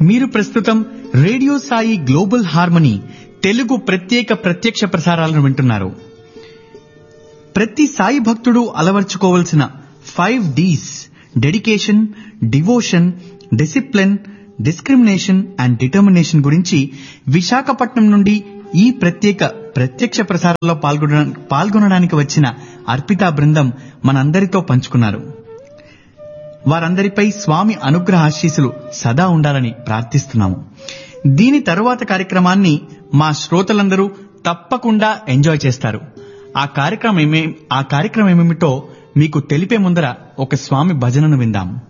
మీరు ప్రస్తుతం radio Sai global harmony Telugu ప్రత్యేక ప్రత్యక్ష ప్రసారాలను వింటున్నారు ప్రతి సాయి భక్తుడు అలవర్చుకోవలసిన five Ds dedication devotion discipline discrimination and determination గురించి విశాఖపట్నం నుండి ఈ ప్రత్యేక ప్రత్యక్ష ప్రసారంలో పాల్గొన పాల్గొనడానికి వచ్చిన అర్పితా బృందం మనందరితో పంచుకున్నారు వారందరిపై స్వామి అనుగ్రహ ఆశీస్సులు సదా ఉండాలని ప్రార్థిస్తున్నాము దీని తరువాత కార్యక్రమాన్ని మా శ్రోతలందరూ తప్పకుండా ఎంజాయ్ చేస్తారు ఆ కార్యక్రమం ఏమే ఆ కార్యక్రమం ఏమిటో మీకు తెలిపే ముందర ఒక స్వామి భజనను విందాం